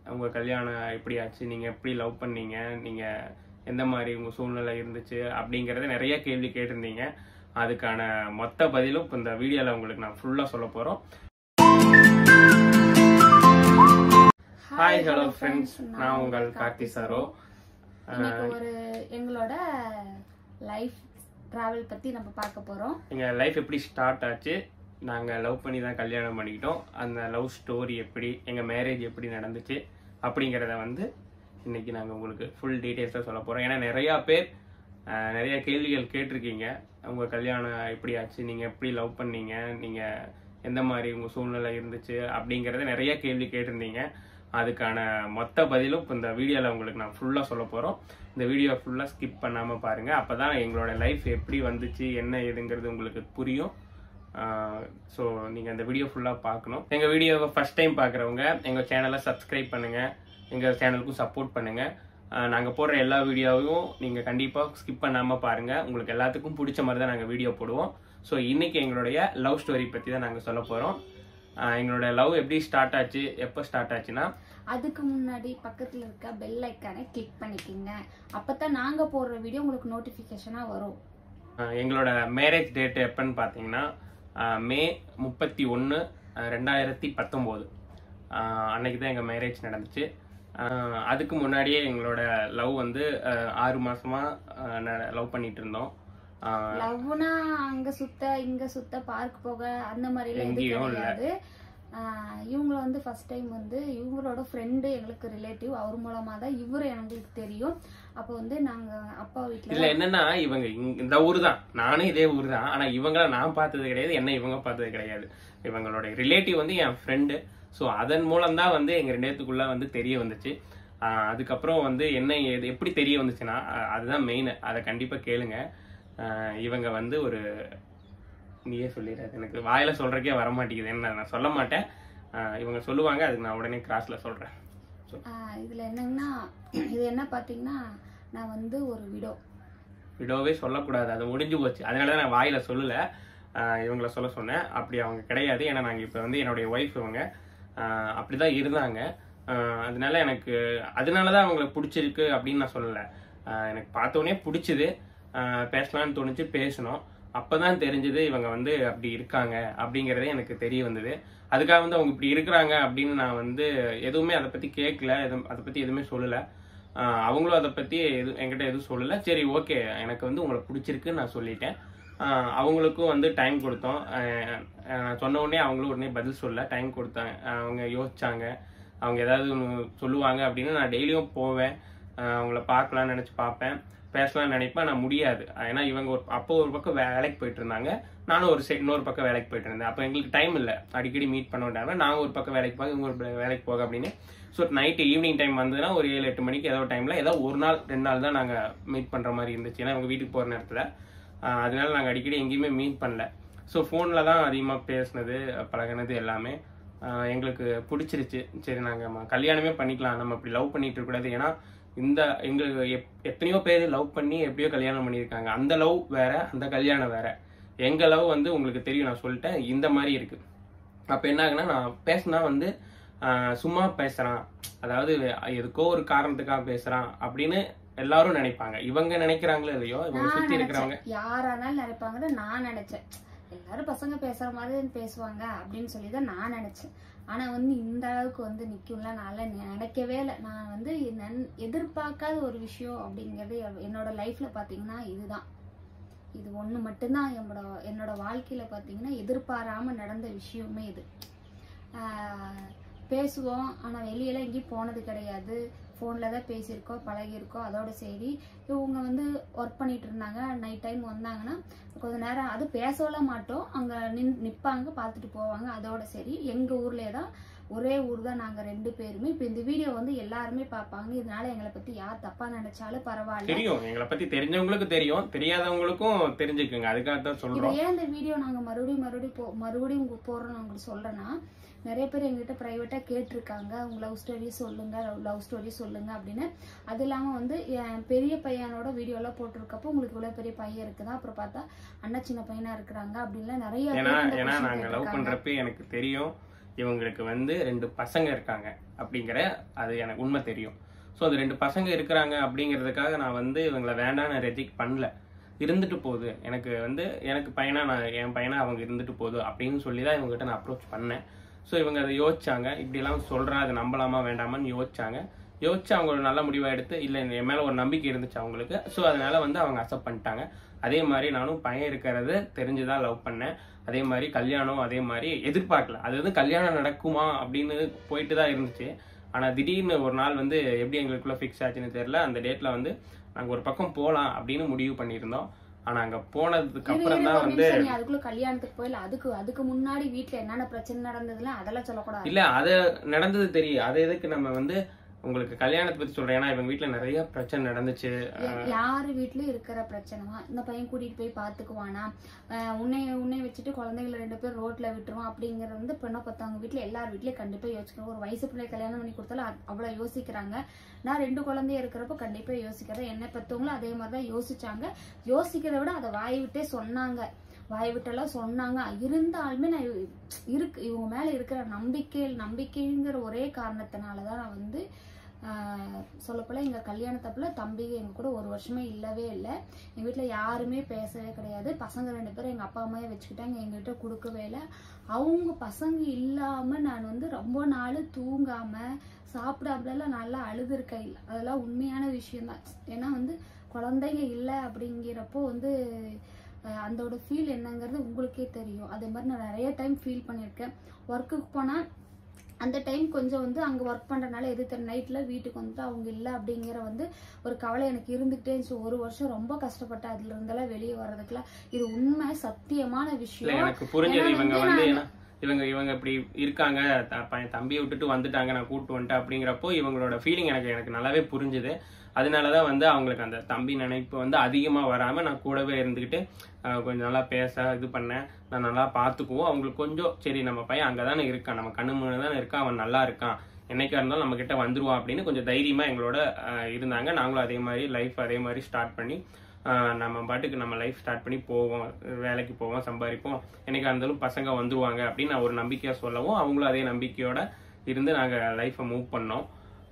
உங்க கல்யாணம் எப்படி ஆச்சு நீங்க எப்படி லவ் பண்ணீங்க நீங்க எந்த மாதிரி உங்க சூழ்நிலை இருந்துச்சு அப்படிங்கறத நிறைய கேள்வி கேட்டிருந்தீங்க அதுக்கான மொத்த பதிலும் இப்போ இந்த வீடியோல உங்களுக்கு நான் ஃபுல்லா சொல்ல போறோம் ஹாய் ஹலோ ஃப்ரெண்ட்ஸ் நான் உங்கள் கார்த்தி சாரோ இன்னைக்கு ஒரு எங்களோட லைஃப் டிராவல் பத்தி நம்ம பார்க்க போறோம் எங்க லைஃப் எப்படி ஸ்டார்ட் ஆச்சு நாங்க லவ் பண்ணி தான் கல்யாணம் பண்ணிக்கிட்டோம் அந்த லவ் ஸ்டோரி எப்படி எங்க மேரேஜ் எப்படி நடந்துச்சு அப்படிங்கிறத வந்து இன்னைக்கு நாங்க உங்களுக்கு ஃபுல் டீட்டெயில்ஸாக சொல்ல போறோம் ஏன்னா நிறைய பேர் அஹ், நிறைய கேள்விகள் கேட்டிருக்கீங்க உங்க கல்யாணம் எப்படி ஆச்சு நீங்க எப்படி லவ் பண்ணீங்க நீங்க எந்த மாதிரி உங்க சூழ்நிலை இருந்துச்சு அப்படிங்கறத நிறைய கேள்வி கேட்டிருந்தீங்க அதுக்கான மொத்த பதிலும் இப்போ இந்த வீடியோல உங்களுக்கு நான் ஃபுல்லா சொல்ல போறோம் இந்த வீடியோ ஃபுல்லா ஸ்கிப் பண்ணாம பாருங்க அப்பதான் எங்களோட லைஃப் எப்படி வந்துச்சு என்ன ஏதுங்கிறது உங்களுக்கு புரியும் ஸோ நீங்கள் அந்த வீடியோ ஃபுல்லாக பார்க்கணும் எங்கள் வீடியோவை ஃபர்ஸ்ட் டைம் பார்க்குறவங்க எங்கள் சேனலை சப்ஸ்கிரைப் பண்ணுங்கள் எங்கள் சேனலுக்கும் சப்போர்ட் பண்ணுங்கள் நாங்கள் போடுற எல்லா வீடியோவும் நீங்கள் கண்டிப்பாக ஸ்கிப் பண்ணாமல் பாருங்கள் உங்களுக்கு எல்லாத்துக்கும் பிடிச்ச மாதிரி தான் நாங்கள் வீடியோ போடுவோம் ஸோ இன்னைக்கு எங்களுடைய லவ் ஸ்டோரி பற்றி தான் நாங்கள் சொல்ல போகிறோம் எங்களோட லவ் எப்படி ஸ்டார்ட் ஆச்சு எப்போ ஸ்டார்ட் ஆச்சுன்னா அதுக்கு முன்னாடி பக்கத்துல இருக்க பெல் ஐக்கானை கிளிக் பண்ணிக்கோங்க அப்பதான் நாங்க போடுற வீடியோ உங்களுக்கு நோட்டிபிகேஷனா வரும் ஆஹ் எங்களோட மேரேஜ் டேட் எப்பன்னு பார்த்தீங்கன்னா ஆஹ் மே முப்பத்தி ஒன்று ரெண்டாயிரத்தி பத்தொம்போது அன்னைக்கு தான் எங்கள் மேரேஜ் நடந்துச்சு ஆஹ் அதுக்கு முன்னாடியே எங்களோட லவ் வந்து ஆஹ் ஆறு மாசமா லவ் பண்ணிட்டு இருந்தோம் ஆஹ் லவ்னா அங்க சுத்த இங்க சுத்த பார்க் போக அந்த மாதிரி எல்லாம் எங்கேயும் எதுவும் இல்ல. கிடையாது ஆஹ் இவங்கள வந்து ஃபர்ஸ்ட் டைம் வந்து இவங்களோட ஃப்ரெண்டு எங்களுக்கு ரிலேட்டிவ் அவர் மூலமா தான் இவரு எங்களுக்கு தெரியும் அப்போ வந்து நாங்க அப்பா வீட்டுல இதுல என்னன்னா இவங்க இங்க- இந்த ஊர் தான் நானும் இதே ஊர் தான் ஆனா இவங்கள நான் பார்த்தது கிடையாது என்ன இவங்க பார்த்தது கிடையாது இவங்களோட ரிலேட்டிவ் வந்து என் ஃப்ரெண்டு ஸோ அதன் மூலம் தான் வந்து எங்க ரெண்டு பேத்துக்குள்ள வந்து தெரிய வந்துச்சு ஆஹ் அதுக்கப்புறம் வந்து என்ன ஏது எப்படி தெரிய வந்துச்சுன்னா அஹ் அதுதான் மெயின் அதை கண்டிப்பா கேளுங்க ஆஹ் இவங்க வந்து ஒரு நீயே சொல்லிடாது எனக்கு வாயில சொல்றக்கே வர மாட்டேங்குது என்ன நான் சொல்ல மாட்டேன் ஆஹ் இவங்க சொல்லுவாங்க அதுக்கு நான் உடனே கிராஸ்ல சொல்றேன் ஆஹ் இதுல என்னன்னா இது என்ன பாத்தீங்கன்னா நான் வந்து ஒரு விடோ விடோவே சொல்லக்கூடாது அது முடிஞ்சு போச்சு அதனால தான் நான் வாயில சொல்லல ஆஹ் இவங்கள சொல்ல சொன்னேன் அப்படி அவங்க கிடையாது ஏன்னா நாங்கள் இப்போ வந்து என்னுடைய ஒய்ஃப் இவங்க ஆஹ் அப்படிதான் இருந்தாங்க ஆஹ் அதனால எனக்கு அதனால தான் அவங்கள பிடிச்சிருக்கு அப்படின்னு நான் சொல்லலை ஆஹ் எனக்கு பார்த்தோன்னே பிடிச்சது ஆஹ் பேசலாம்னு தோணுச்சு பேசணும் அப்பதான் தெரிஞ்சது இவங்க வந்து அப்படி இருக்காங்க அப்படிங்கறதே எனக்கு தெரிய வந்தது அதுக்காக வந்து அவங்க இப்படி இருக்கிறாங்க அப்படின்னு நான் வந்து எதுவுமே அதை பத்தி கேட்கல எதுவும் அதை பத்தி எதுவுமே சொல்லல ஆஹ் அவங்களும் அதை பத்தி எது என்கிட்ட எதுவும் சொல்லல சரி ஓகே எனக்கு வந்து உங்களை பிடிச்சிருக்குன்னு நான் சொல்லிட்டேன் ஆஹ் அவங்களுக்கும் வந்து டைம் கொடுத்தோம் ஆஹ் ஆஹ் சொன்ன உடனே அவங்களும் உடனே பதில் சொல்ல டைம் கொடுத்தாங்க ஆஹ் அவங்க யோசிச்சாங்க அவங்க ஏதாவது ஒன்று சொல்லுவாங்க அப்படின்னு நான் டெய்லியும் போவேன் ஆஹ் அவங்கள பார்க்கலாம்னு நினச்சி பார்ப்பேன் பேசலாம்னு நினைப்பேன் நான் முடியாது ஏன்னா இவங்க ஒரு அப்போ ஒரு பக்கம் வேலைக்கு போயிட்டு இருந்தாங்க நானும் ஒரு சைடு இன்னொரு பக்கம் வேலைக்கு போயிட்டு இருந்தேன் அப்போ எங்களுக்கு டைம் இல்லை அடிக்கடி மீட் பண்ண விட்டாங்க நாங்கள் ஒரு பக்கம் வேலைக்கு போக இவங்க ஒரு பக்கம் வேலைக்கு போக அப்படின்னு ஸோ நைட்டு ஈவினிங் டைம் வந்ததுன்னா ஒரு ஏழு எட்டு மணிக்கு ஏதோ டைமில் ஏதோ ஒரு நாள் ரெண்டு நாள் தான் நாங்கள் மீட் பண்ணுற மாதிரி இருந்துச்சு ஏன்னா இவங்க வீட்டுக்கு போகிற நேரத்தில் ஆஹ் அதனால நாங்கள் அடிக்கடி எங்கேயுமே மீட் பண்ணல ஸோ ஃபோனில் தான் அதிகமாக பேசுனது பழகுனது எல்லாமே ஆஹ் எங்களுக்கு பிடிச்சிருச்சு சரி நாங்கள் கல்யாணமே பண்ணிக்கலாம் நம்ம இப்படி லவ் பண்ணிட்டு இருக்கக்கூடாது ஏன்னா இந்த எங்களுக்கு எப்- எத்தனையோ பேர் லவ் பண்ணி எப்படியோ கல்யாணம் பண்ணியிருக்காங்க அந்த லவ் வேற அந்த கல்யாணம் வேற எங்க லவ் வந்து உங்களுக்கு தெரியும் நான் சொல்லிட்டேன் இந்த மாதிரி இருக்கு அப்போ என்ன ஆகுனா நான் பேசினா வந்து ஆஹ் சும்மா பேசுறான் அதாவது எதுக்கோ ஒரு காரணத்துக்காக பேசுறான் அப்படின்னு எல்லாரும் நினைப்பாங்க இவங்க நினைக்கிறாங்களோ இல்லையோ இவங்க நான் சுத்தி இருக்கிறவங்க நினைச்சேன் யாரானாலும் நினைப்பாங்கன்னு நான் நினைச்சேன் எல்லாரும் பசங்க பேசுற மாதிரி பேசுவாங்க அப்படின்னு சொல்லி தான் நான் நினைச்சேன் ஆனா வந்து இந்த அளவுக்கு வந்து நிக்கும்ல நான் நினைக்கவே இல்லை நான் வந்து நன்- எதிர்பார்க்காத ஒரு விஷயம் அப்படிங்கிறது என்னோட லைஃப்ல பாத்தீங்கன்னா இதுதான் இது ஒண்ணு மட்டும்தான் என்னோட என்னோட வாழ்க்கையில பாத்தீங்கன்னா எதிர்பாராம நடந்த விஷயமே இது ஆஹ் பேசுவோம் ஆனா வெளியில எங்கேயும் போனது கிடையாது ஃபோன்ல தான் பேசியிருக்கோம் பழகியிருக்கோம் அதோட சரி இவங்க வந்து ஒர்க் பண்ணிட்டு இருந்தாங்க நைட் டைம் வந்தாங்கன்னா கொஞ்ச நேரம் அது பேசலாம் மாட்டோம் அங்க நின் நிப்பாங்க பார்த்துட்டு போவாங்க அதோட சரி எங்க ஊர்லயே தான் ஒரே ஊர் தான் நாங்க ரெண்டு பேருமே இப்போ இந்த வீடியோ வந்து எல்லாருமே பார்ப்பாங்க இதனால எங்களை பத்தி யார் தப்பா நினைச்சாலும் பரவாயில்ல தெரியும் எங்களை பத்தி தெரிஞ்சவங்களுக்கு தெரியும் தெரியாதவங்களுக்கும் தெரிஞ்சுக்குங்க அதுக்காக தான் இப்போ சொல்றோம் ஏன் இந்த வீடியோ நாங்க மறுபடியும் மறுபடியும் போ மறுபடியும் உங்க போடுறோம் நான் உங்களுக்கு சொல்றேன்னா நிறைய பேர் எங்ககிட்ட ப்ரைவேட்டா கேட்டிருக்காங்க உங்க லவ் ஸ்டோரி சொல்லுங்க லவ் ஸ்டோரி சொல்லுங்க அப்படின்னு அது இல்லாம வந்து என் பெரிய பையனோட வீடியோ எல்லாம் போட்டிருக்கப்போ உங்களுக்கு இவ்வளவு பெரிய பையன் இருக்குதா அப்புறம் பார்த்தா அண்ணா சின்ன பையனா இருக்கிறாங்க அப்படின்லாம் நிறைய ஏன்னா பேர் இந்த ஏன்னா question நாங்க லவ் கேட்டிருக்காங்க. பண்றப்ப எனக்கு தெரியும் இவங்களுக்கு வந்து ரெண்டு பசங்க இருக்காங்க அப்படிங்கிற அது எனக்கு உண்மை தெரியும் ஸோ அது ரெண்டு பசங்க இருக்கிறாங்க அப்படிங்கிறதுக்காக நான் வந்து இவங்களை வேண்டாம் நான் ரெஜெக்ட் பண்ணல இருந்துட்டு போகுது எனக்கு வந்து எனக்கு பையனா நான் என் பையனா அவங்க இருந்துட்டு போகுது அப்படின்னு சொல்லி தான் இவங்ககிட்ட நான் அப்ரோச் பண்ணேன் ஸோ இவங்க அதை யோசிச்சாங்க இப்படிலாம் சொல்கிறேன் அதை நம்பலாமா வேண்டாமான்னு யோசிச்சாங்க யோசிச்சு அவங்க ஒரு நல்ல முடிவாக எடுத்து இல்லை என் மேலே ஒரு நம்பிக்கை இருந்துச்சு அவங்களுக்கு ஸோ அதனால வந்து அவங்க அக்செப்ட் பண்ணிட்டாங்க அதே மாதிரி நானும் பையன் இருக்கிறது தெரிஞ்சுதான் லவ் பண்ணேன் அதே மாதிரி கல்யாணம் அதே மாதிரி எதிர்பார்க்கல அது வந்து கல்யாணம் நடக்குமா அப்படின்னு போயிட்டு தான் இருந்துச்சு ஆனால் திடீர்னு ஒரு நாள் வந்து எப்படி எங்களுக்குள்ள ஃபிக்ஸ் ஆச்சுன்னு தெரியல அந்த டேட்டில் வந்து நாங்கள் ஒரு பக்கம் போகலாம் அப்படின்னு முடிவு பண்ணியிருந்தோம் ஆனால் அங்கே போனதுக்கு அப்புறம் தான் வந்து நிமிஷம் நீ அதுக்குள்ள கல்யாணத்துக்கு போயில அதுக்கு அதுக்கு முன்னாடி வீட்ல என்னென்ன பிரச்சனை நடந்ததுல அதெல்லாம் சொல்லக்கூடாது இல்ல அது நடந்தது தெரியும் அது எதுக்கு நம்ம வந்து உங்களுக்கு கல்யாணத்தை பத்தி சொல்றேன் ஏன்னா இவங்க வீட்ல நிறைய பிரச்சனை நடந்துச்சு யா- யாரு வீட்லயும் இருக்கிற பிரச்சனைமா இந்த பையன் கூட்டிட்டு போய் பாத்துக்குவானா அஹ் உன்னை உன்னை வச்சுட்டு குழந்தைகளை ரெண்டு பேர் ரோட்ல விட்டுருவான் அப்படிங்கறது வந்து பெண்ணை பார்த்தவங்க வீட்ல எல்லார் வீட்லயும் கண்டிப்பா யோசிக்கணும் ஒரு வயசு பிள்ளை கல்யாணம் பண்ணி கொடுத்தாலும் அ- அவ்வளவு யோசிக்கிறாங்க நான் ரெண்டு குழந்தைய இருக்கிறப்ப கண்டிப்பா யோசிக்கிறேன் என்னை பெற்றவங்களும் அதே மாதிரிதான் யோசிச்சாங்க யோசிக்கிறத விட அதை வாய் விட்டே சொன்னாங்க வாய் விட்டெல்லாம் சொன்னாங்க இருந்தாலுமே நான் இவ- இருக்கு இவங்க மேல இருக்கிற நம்பிக்கை நம்பிக்கைங்கிற ஒரே காரணத்தினாலதான் நான் வந்து சொல்லப்போல எங்க கல்யாணத்தப்பல தம்பி எங்க கூட ஒரு வருஷமே இல்லவே இல்லை எங்க வீட்ல யாருமே பேசவே கிடையாது பசங்க ரெண்டு பேரும் எங்க அப்பா அம்மாவே வச்சுக்கிட்டாங்க எங்ககிட்ட கொடுக்கவே இல்லை அவங்க பசங்க இல்லாம நான் வந்து ரொம்ப நாள் தூங்காம சாப்பிடாமலாம் நல்லா அழுதுருக்கேன் இல்லை அதெல்லாம் உண்மையான விஷயம்தான் ஏன்னா வந்து குழந்தைங்க இல்லை அப்படிங்கிறப்போ வந்து அஹ் அதோட ஃபீல் என்னங்கிறது உங்களுக்கே தெரியும் அதே மாதிரி நான் நிறைய டைம் ஃபீல் பண்ணியிருக்கேன் ஒர்க்குக்கு போனால் அந்த டைம் கொஞ்சம் வந்து அங்கே ஒர்க் பண்ணுறனால எது தெரியல நைட்டில் வீட்டுக்கு வந்துட்டு அவங்க இல்லை அப்படிங்கிற வந்து ஒரு கவலை எனக்கு இருந்துகிட்டே இருந்துச்சு ஒரு வருஷம் ரொம்ப கஷ்டப்பட்டேன் அதுல இருந்தெல்லாம் வெளியே வர்றதுக்குலாம் இது உண்மை சத்தியமான இல்ல விஷயம் எனக்கு புரிஞ்சது ஏன்னா இவங்க வந்து வந்து நான் ஏன்னா இவங்க இவங்க இப்படி இருக்காங்க த- பையன் தம்பியை விட்டுட்டு வந்துட்டாங்க நான் கூட்டு வந்துட்டேன் அப்படிங்கிறப்போ இவங்களோட ஃபீலிங் எனக்கு எனக்கு நல்லாவே புரிஞ்சுது அதனாலதான் வந்து அவங்களுக்கு அந்த தம்பி நினைப்பு வந்து அதிகமா வராம நான் கூடவே இருந்துக்கிட்டு ஆஹ், கொஞ்சம் நல்லா பேச இது பண்ணேன் நான் நல்லா பார்த்துக்குவோம் அவங்களுக்கு கொஞ்சம் சரி நம்ம பையன் அங்கதானே இருக்கான் நம்ம கண்ணு முன்னாடி தானே இருக்கான் அவன் நல்லா இருக்கான் என்னைக்கா இருந்தாலும் நம்ம கிட்ட வந்துருவான் அப்படின்னு கொஞ்சம் தைரியமா எங்களோட ஆஹ், இருந்தாங்க நாங்களும் அதே மாதிரி லைஃப் அதே மாதிரி ஸ்டார்ட் பண்ணி ஆஹ், நம்ம பாட்டுக்கு நம்ம லைஃப் ஸ்டார்ட் பண்ணி போவோம் வேலைக்கு போவோம் சம்பாதிப்போம் என்னைக்கா இருந்தாலும் பசங்க வந்துருவாங்க அப்படின்னு நான் ஒரு நம்பிக்கையா சொல்லவும் அவங்களும் அதே நம்பிக்கையோட இருந்து நாங்க லைஃப்பை மூவ் பண்ணோம்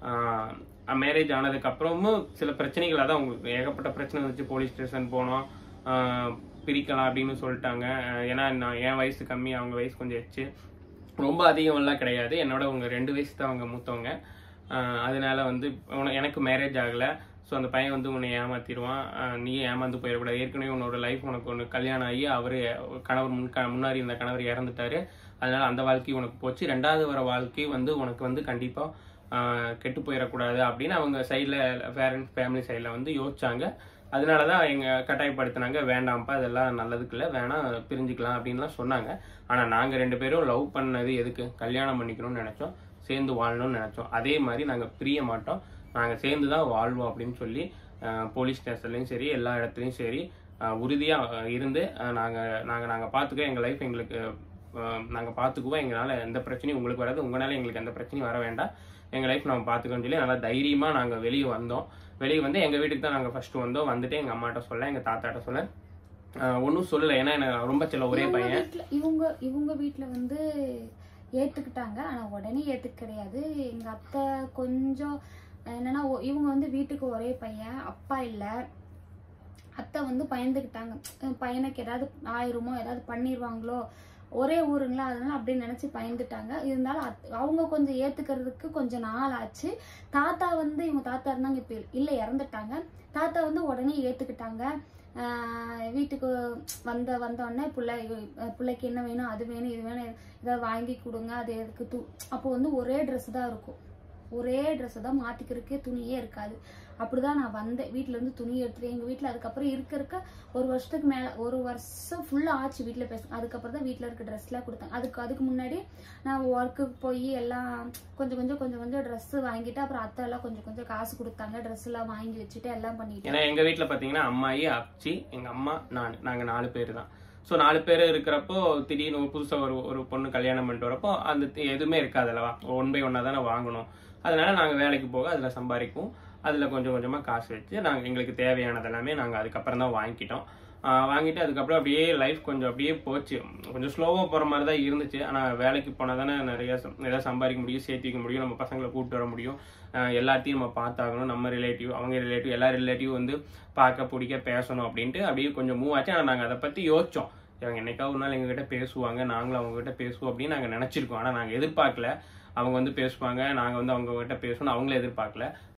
மேரேஜ் ஆனதுக்கு அப்புறமும் சில பிரச்சனைகள் அதான் உங்களுக்கு ஏகப்பட்ட பிரச்சனை வந்துச்சு போலீஸ் ஸ்டேஷன் போனோம் ஆஹ் பிரிக்கலாம் அப்படின்னு சொல்லிட்டாங்க ஆஹ் ஏன்னா நான் என் வயசு கம்மி அவங்க வயசு கொஞ்சம் எச்சு ரொம்ப அதிகமெல்லாம் கிடையாது என்னோட உங்க ரெண்டு வயசு தான் அவங்க மூத்தவங்க ஆஹ் அதனால வந்து உன- எனக்கு மேரேஜ் ஆகல ஸோ அந்த பையன் வந்து உன்னை ஏமாத்திடுவான் ஆஹ் நீயும் ஏமாந்து போயிடக்கூடாது ஏற்கனவே உன்னோட லைஃப் உனக்கு ஒன்று கல்யாணம் ஆகி அவர் கணவர் முன் க- முன்னாடி இருந்த கணவர் இறந்துட்டாரு அதனால அந்த வாழ்க்கை உனக்கு போச்சு ரெண்டாவது வர வாழ்க்கை வந்து உனக்கு வந்து கண்டிப்பா ஆஹ் கெட்டு போயிடக்கூடாது அப்படின்னு அவங்க சைடில் பேரண்ட்ஸ் ஃபேமிலி சைடில் வந்து யோசிச்சாங்க அதனால தான் எங்க கட்டாயப்படுத்தினாங்க வேண்டாம்ப்பா இதெல்லாம் நல்லதுக்கு இல்லை வேணாம் பிரிஞ்சுக்கலாம் அப்படின்லாம் சொன்னாங்க ஆனால் நாங்கள் ரெண்டு பேரும் லவ் பண்ணது எதுக்கு கல்யாணம் பண்ணிக்கணும்னு நினச்சோம் சேர்ந்து வாழணும்னு நினச்சோம் அதே மாதிரி நாங்கள் பிரிய மாட்டோம் நாங்கள் சேர்ந்து தான் வாழ்வோம் அப்படின்னு சொல்லி ஆஹ் போலீஸ் ஸ்டேஷன்லையும் சரி எல்லா இடத்துலையும் சரி உறுதியாக இருந்து நாங்கள் நாங்கள் நாங்கள் பார்த்துக்க எங்கள் லைஃப் எங்களுக்கு நாங்கள் பார்த்துக்குவோம் எங்களால் எந்த பிரச்சனையும் உங்களுக்கு வராது உங்களால் எங்களுக்கு எந்த பிரச்சனையும் வர வேண்டாம் எங்கள் லைஃப் நம்ம பார்த்துக்கோன்னு சொல்லி நல்லா தைரியமாக நாங்கள் வெளியே வந்தோம் வெளியே வந்து எங்கள் வீட்டுக்கு தான் நாங்கள் ஃபர்ஸ்ட் வந்தோம் வந்துட்டு எங்கள் அம்மாட்ட சொல்ல எங்கள் தாத்தாட்ட சொல்ல ஒன்றும் சொல்லலை ஏன்னா எனக்கு ரொம்ப சில ஒரே இவங்க பையன் வீட்ல இவங்க இவங்க வீட்ல வந்து ஏத்துக்கிட்டாங்க ஆனா உடனே ஏத்துக்க கிடையாது எங்க அத்தை கொஞ்சம் என்னன்னா ஒ- இவங்க வந்து வீட்டுக்கு ஒரே பையன் அப்பா இல்ல அத்தை வந்து பயந்துக்கிட்டாங்க அஹ் பையனுக்கு ஏதாவது ஆயிருமோ ஏதாவது பண்ணிடுவாங்களோ ஒரே ஊருங்களா அதனால அப்படின்னு நினைச்சு பயந்துட்டாங்க இருந்தாலும் அத்- அவங்க கொஞ்சம் ஏத்துக்கிறதுக்கு கொஞ்சம் நாள் ஆச்சு தாத்தா வந்து இவங்க தாத்தா இருந்தாங்க இப்ப இல்ல இறந்துட்டாங்க தாத்தா வந்து உடனே ஏத்துக்கிட்டாங்க ஆஹ் வீட்டுக்கு வந்த வந்த உடனே பிள்ளை அஹ் பிள்ளைக்கு என்ன வேணும் அது வேணும் இது வேணும் இதை வாங்கி கொடுங்க அது எதுக்கு து அப்போ வந்து ஒரே ட்ரெஸ் தான் இருக்கும் ஒரே ட்ரெஸ் தான் மாத்திக்கிறதுக்கே துணியே இருக்காது அப்படிதான் நான் வந்தேன் வீட்ல இருந்து துணி எடுத்துட்டு எங்க வீட்ல அதுக்கப்புறம் இருக்க இருக்க ஒரு வருஷத்துக்கு மேல ஒரு வருஷம் ஃபுல்லா ஆச்சு வீட்ல பேச அதுக்கப்புறம் தான் வீட்ல இருக்க ட்ரெஸ் எல்லாம் கொடுத்தாங்க அதுக்கு அதுக்கு முன்னாடி நான் ஒர்க்குக்கு போய் எல்லாம் கொஞ்சம் கொஞ்சம் கொஞ்சம் கொஞ்சம் ட்ரெஸ் வாங்கிட்டு அப்புறம் அத்தை எல்லாம் கொஞ்சம் கொஞ்சம் காசு கொடுத்தாங்க ட்ரெஸ் எல்லாம் வாங்கி வச்சுட்டு எல்லாம் பண்ணிட்டு ஏன்னா எங்க வீட்ல பாத்தீங்கன்னா அம்மாயி அச்சி எங்க அம்மா நான் நாங்க நாலு பேர் தான் ஸோ நாலு பேர் இருக்கிறப்போ திடீர்னு ஒரு புதுசா ஒரு ஒரு பொண்ணு கல்யாணம் பண்ணிட்டு வரப்போ அந்த தி- எதுவுமே இருக்காது அல்லவா ஒன் பை ஒன்னா தானே வாங்கணும் அதனால நாங்க வேலைக்கு போக அதுல சம்பாதிக்கும் அதுல கொஞ்சம் கொஞ்சமா காசு வச்சு நாங்க எங்களுக்கு தேவையானது எல்லாமே நாங்க அதுக்கப்புறம் தான் வாங்கிக்கிட்டோம் ஆஹ் வாங்கிட்டு அதுக்கப்புறம் அப்படியே லைஃப் கொஞ்சம் அப்படியே போச்சு கொஞ்சம் ஸ்லோவாக போகிற மாதிரி தான் இருந்துச்சு ஆனால் வேலைக்கு போனால் தானே நிறைய சம்- நிறைய சம்பாதிக்க முடியும் சேர்த்து வைக்க முடியும் நம்ம பசங்களை கூப்பிட்டு வர முடியும் ஆஹ் எல்லாத்தையும் நம்ம பார்த்தாகணும் நம்ம ரிலேட்டிவ் அவங்க ரிலேட்டிவ் எல்லா ரிலேட்டிவ் வந்து பார்க்க பிடிக்க பேசணும் அப்படின்ட்டு அப்படியே கொஞ்சம் மூவ் ஆச்சு ஆனால் நாங்கள் அதை பற்றி யோசிச்சோம் இவங்க என்னைக்காவது ஒரு நாள் எங்ககிட்ட பேசுவாங்க நாங்களும் அவங்க கிட்ட பேசுவோம் அப்படின்னு நாங்கள் நினச்சிருக்கோம் ஆனால் நாங்கள் எதிர்பார்க்கல அவங்க வந்து பேசுவாங்க நாங்கள் வந்து அவங்க கிட்ட பேசணும் அவங்களே எதிர்பார்க்கல